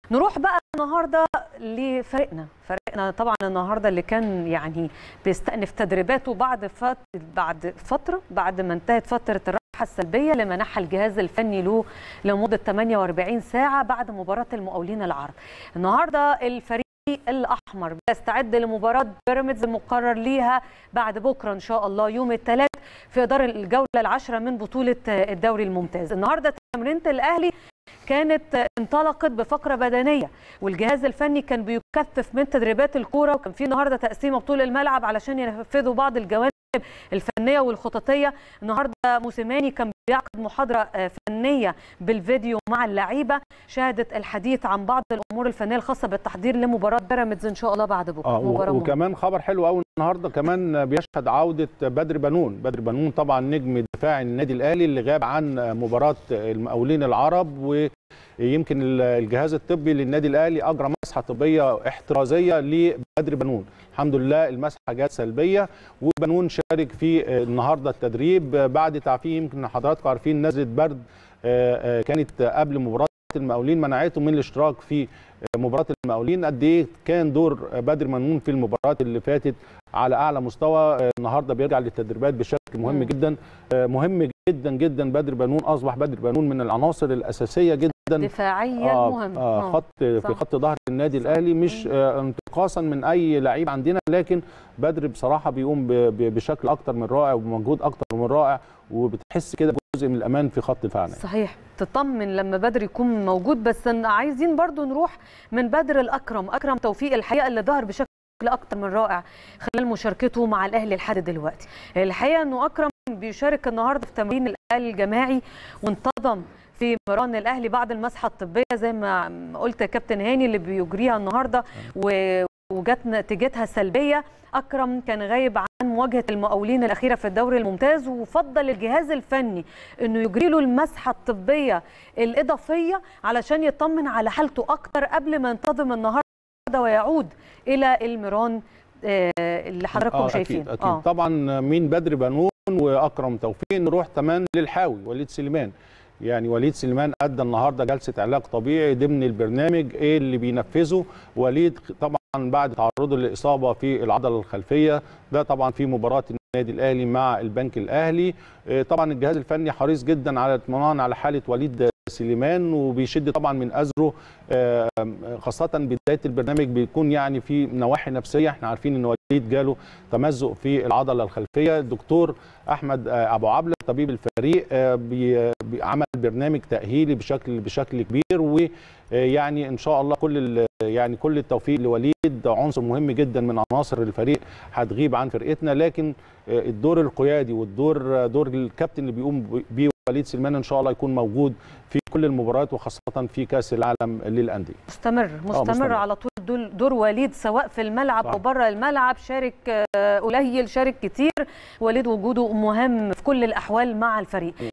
نروح بقى النهارده لفريقنا فريقنا طبعا النهارده اللي كان يعني بيستأنف تدريباته بعد فت... بعد فتره بعد ما انتهت فتره الراحه السلبيه اللي منحها الجهاز الفني له لمده 48 ساعه بعد مباراه المقاولين العرب النهارده الفريق الاحمر بيستعد لمباراه بيراميدز المقرر ليها بعد بكره ان شاء الله يوم الثلاث في ادار الجوله العاشره من بطوله الدوري الممتاز النهارده تمرينه الاهلي كانت انطلقت بفقره بدنيه والجهاز الفني كان بيكثف من تدريبات الكوره وكان في النهارده تقسيمه بطول الملعب علشان ينفذوا بعض الجوانب الفنيه والخططيه النهارده موسيماني كان بيعقد محاضره فنيه بالفيديو مع اللعيبه شهدت الحديث عن بعض الامور الفنيه الخاصه بالتحضير لمباراه بيراميدز ان شاء الله بعد بكره آه مباراه وكمان خبر حلو قوي النهارده كمان بيشهد عوده بدر بنون بدر بنون طبعا نجم دفاع النادي الاهلي اللي غاب عن مباراه المقاولين العرب و يمكن الجهاز الطبي للنادي الاهلي اجرى مسحه طبيه احترازيه لبدر بنون الحمد لله المسحه جت سلبيه وبنون شارك في النهارده التدريب بعد تعفيه يمكن حضراتكم عارفين نزله برد كانت قبل مباراه المقاولين منعته من الاشتراك في مباراه المقاولين قد ايه كان دور بدر منون في المباريات اللي فاتت على اعلى مستوى النهارده بيرجع للتدريبات بشكل مهم م. جدا مهم جدا جدا بدر بنون اصبح بدر بنون من العناصر الاساسيه جدا دفاعيا آه مهم آه خط في خط ظهر النادي الاهلي مش آه انتقاصا من اي لعيب عندنا لكن بدر بصراحه بيقوم بشكل اكتر من رائع وبمجهود اكتر من رائع وبتحس كده جزء من الامان في خط دفاعنا صحيح تطمن لما بدر يكون موجود بس عايزين برضو نروح من بدر الاكرم اكرم توفيق الحقيقه اللي ظهر بشكل اكتر من رائع خلال مشاركته مع الاهلي لحد دلوقتي الحقيقه انه اكرم بيشارك النهارده في تمرين الاهلي الجماعي وانتظم في مران الاهلي بعد المسحه الطبيه زي ما قلت يا كابتن هاني اللي بيجريها النهارده وجت نتيجتها سلبيه اكرم كان غايب عن مواجهه المقاولين الاخيره في الدوري الممتاز وفضل الجهاز الفني انه يجري له المسحه الطبيه الاضافيه علشان يطمن على حالته اكتر قبل ما ينتظم النهارده ويعود الى المران اللي حضراتكم آه شايفين اكيد, أكيد. آه. طبعا مين بدر بنون واكرم توفيق نروح كمان للحاوي وليد سليمان يعني وليد سليمان ادى النهارده جلسه علاج طبيعي ضمن البرنامج ايه اللي بينفذه وليد طبعا بعد تعرضه للاصابه في العضله الخلفيه ده طبعا في مباراه النادي الاهلي مع البنك الاهلي طبعا الجهاز الفني حريص جدا على الاطمئنان على حاله وليد سليمان وبيشد طبعا من ازره خاصه بدايه البرنامج بيكون يعني في نواحي نفسيه احنا عارفين ان وليد جاله تمزق في العضله الخلفيه الدكتور احمد ابو عبله طبيب الفريق عمل برنامج تاهيلي بشكل بشكل كبير ويعني ان شاء الله كل يعني كل التوفيق لوليد عنصر مهم جدا من عناصر الفريق هتغيب عن فرقتنا لكن الدور القيادي والدور دور الكابتن اللي بيقوم بيه وليد سليمان ان شاء الله يكون موجود في كل المباريات وخاصه في كاس العالم للانديه مستمر مستمر, مستمر على طول دور, دور وليد سواء في الملعب صح. او بره الملعب شارك قليل شارك كتير وليد وجوده مهم في كل الاحوال مع الفريق